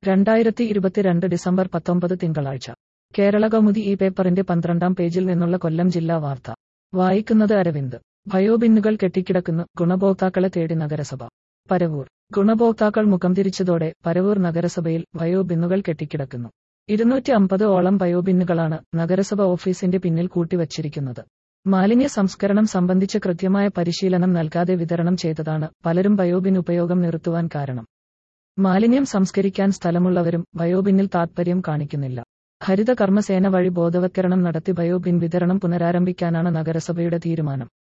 രണ്ടായിരത്തി ഇരുപത്തിരണ്ട് ഡിസംബർ പത്തൊമ്പത് തിങ്കളാഴ്ച കേരള കൗമുദി ഈ പേപ്പറിന്റെ പന്ത്രണ്ടാം പേജിൽ നിന്നുള്ള കൊല്ലം ജില്ലാ വാർത്ത വായിക്കുന്നത് അരവിന്ദ് ബയോബിന്നുകൾ കെട്ടിക്കിടക്കുന്നു ഗുണഭോക്താക്കളെ തേടി നഗരസഭ പരവൂർ ഗുണഭോക്താക്കൾ മുഖം തിരിച്ചതോടെ പരവൂർ നഗരസഭയിൽ ബയോബിന്നുകൾ കെട്ടിക്കിടക്കുന്നു ഇരുന്നൂറ്റി അമ്പത് ഓളം ബയോബിന്നുകളാണ് നഗരസഭ ഓഫീസിന്റെ പിന്നിൽ കൂട്ടിവച്ചിരിക്കുന്നത് മാലിന്യ സംസ്കരണം സംബന്ധിച്ച് കൃത്യമായ പരിശീലനം നൽകാതെ വിതരണം ചെയ്തതാണ് പലരും ബയോബിൻ ഉപയോഗം നിർത്തുവാൻ കാരണം മാലിന്യം സംസ്കരിക്കാൻ സ്ഥലമുള്ളവരും ബയോബിന്നിൽ താത്പര്യം കാണിക്കുന്നില്ല ഹരിത കർമ്മസേന വഴി ബോധവത്കരണം നടത്തി ബയോബിൻ വിതരണം പുനരാരംഭിക്കാനാണ് നഗരസഭയുടെ തീരുമാനം